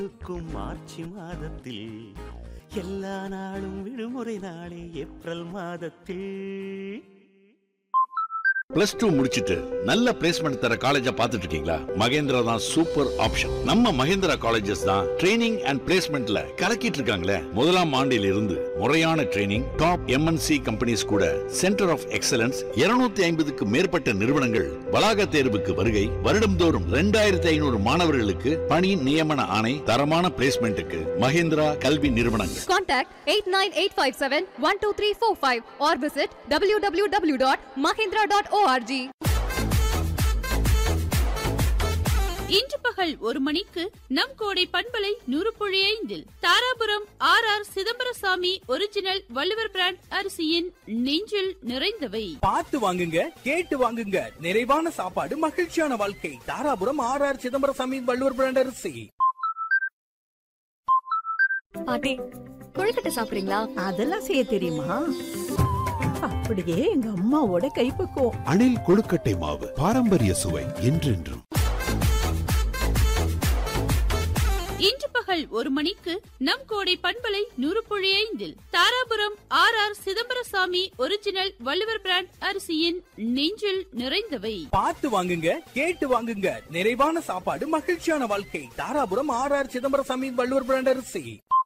இருக்கும் மார்ச் மாதத்தில் எல்லா நாளும் விடுமுறை நாளே ஏப்ரல் மாதத்தில் பிளஸ் டூ முடிச்சிட்டு நல்ல பிளேஸ்மெண்ட் தர காலேஜ பாத்துட்டு இருக்கீங்களா மகேந்திரா தான் சூப்பர் ஆப்ஷன் நம்ம மகேந்திரா காலேஜஸ் தான் ட்ரைனிங் அண்ட் பிளேஸ்மெண்ட்ல கலக்கிட்டு இருக்காங்களே முதலாம் ஆண்டில் இருந்து முறையான ட்ரைனிங் டாப் எம்என்சி கம்பெனிஸ் கூட சென்டர் ஆஃப் எக்ஸலன்ஸ் 250 ஐம்பதுக்கு மேற்பட்ட நிறுவனங்கள் வளாக தேர்வுக்கு வருகை வருடம்தோறும் ரெண்டாயிரத்தி ஐநூறு மாணவர்களுக்கு பணி நியமன ஆணை தரமான பிளேஸ்மெண்ட்டுக்கு மகேந்திரா கல்வி நிறுவனங்கள் Contact 89857-12345 or visit www.mahindra.org. இன்று பகல் ஒரு மணிக்கு நம் கோடை பண்பலை நூறு புள்ளி ஐந்தில் Dharapuram R R Chidambarasamy original Valluvar brand அரிசியின் நெஞ்சில் நிறைந்தவை பார்த்து வாங்குங்க கேட்டு வாங்குங்க நிறைவான சாப்பாடு மகிழ்ச்சியான வாழ்க்கை Dharapuram R R Chidambarasamy Valluvar brand அரிசி பாட்டி கொழுக்கட்டை சாப்பிடுறீங்களா அதெல்லாம் செய்ய தெரியுமா அப்படியே எங்க அம்மாவோட கைப்பக்குவம் அணில் கொழுக்கட்டை மாவு பாரம்பரிய சுவை என்றென்றும் இன்று பகல் ஒரு மணிக்கு நம் கோடை பண்பலை நூறு புள்ளி ஐந்தில் Dharapuram R R Chidambarasamy original Valluvar brand அரிசியின் நெஞ்சில் நிறைந்தவை பார்த்து வாங்குங்க கேட்டு வாங்குங்க நிறைவான சாப்பாடு மகிழ்ச்சியான வாழ்க்கை Dharapuram R R Chidambarasamy Valluvar brand அரிசி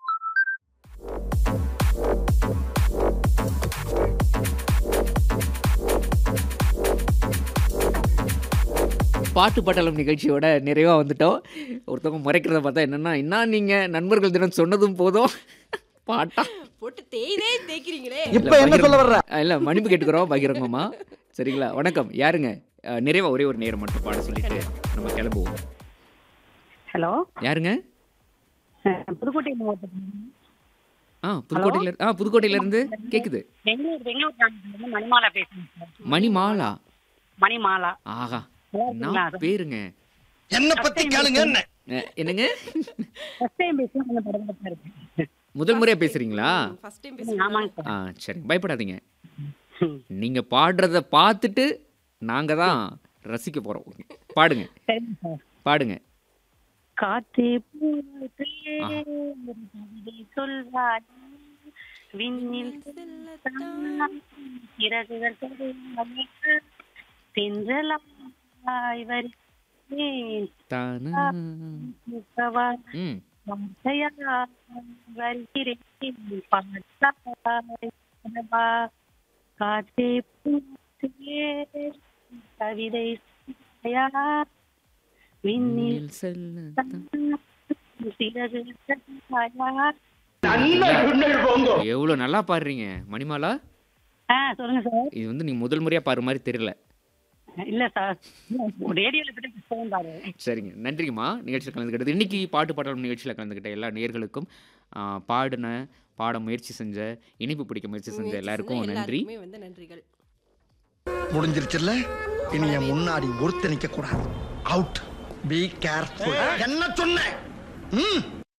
பாட்டு பட்டலம் நிகழ்ச்சியோட நிறைவாக வந்துட்டோம் ஒருத்தவங்க முறைக்கிறத பார்த்தா என்னென்னா என்ன நீங்கள் நண்பர்கள் தினம் சொன்னதும் போதும் பாட்டா போட்டு தேய்தே தேய்க்கிறீங்களே இப்ப என்ன சொல்ல வர்ற இல்லை மன்னிப்பு கேட்டுக்கிறோம் பகிரங்கம்மா சரிங்களா வணக்கம் யாருங்க அஹ், நிறைவா ஒரே ஒரு நேரம் மட்டும் பாட சொல்லிட்டு நம்ம கிளம்புவோம் ஹலோ யாருங்க புதுக்கோட்டை மாவட்டம் ஆ புதுக்கோட்டையில ஆ புதுக்கோட்டையில இருந்து கேக்குது பெங்களூர் பெங்களூர் கிராமத்துலேருந்து மணிமாலா பேசுறேன் சார் மணிமாலா மணிமாலா ஆஹா நல்லா நான் பேருங்க என்ன பத்தி கேளுங்க என்ன அஹ், என்னங்க ஃபர்ஸ்ட் டைம் பேசுனா கொஞ்சம் பரபரப்பா இருக்கு முதல் முறையா பேசுறீங்களா ஃபர்ஸ்ட் டைம் ஆமாங்க சார் ஆ சரி பயப்படாதீங்க நீங்க பாடுறத பார்த்துட்டு நாங்க தான் ரசிக்க போறோம் பாடுங்க சரிங்க சார் பாடுங்க காற்றே பூத்தே ஆ. ஒரு கவிதை சொல்வாய் விண்ணில் செல்லத்தான் இறகுகள் தொடுவாய். தென்றலாய் வருகிறேன் தானா முகவா ம் வார்த்தையாய் வருகிறேன் பார்த்தாய் கனவா. காற்றே பூத்தே கவிதை சொல்வாயா விண்ணில் நீல் செல்ல சிறகு சொல்வாயா எவ்வளோ நல்லா பாடுறீங்க மணிமாலா ஆ சொல்லுங்க சார் இது வந்து நீங்க முதல் முறையா பாடுற மாதிரி தெரியல இல்ல சார் ரேடியோல போய் புத்தகம் பாரு சரிங்க நன்றிங்கம்மா நிகழ்ச்சியில் கலந்துக்கிட்டது இன்னைக்கு பாட்டு பாடலும் நிகழ்ச்சியில் கலந்துக்கிட்ட எல்லா நேர்களுக்கும் பாடின பாட முயற்சி செஞ்ச இனிப்பு பிடிக்க முயற்சி செஞ்ச எல்லாருக்கும் நன்றி எல்லாருக்குமே வந்து நன்றிகள் முடிஞ்சிருச்சுல்ல இனி என் முன்னாடி ஒருத்த நிக்க கூடாது அவுட் பி கேர்ஃபுல் என்ன சொன்ன ம்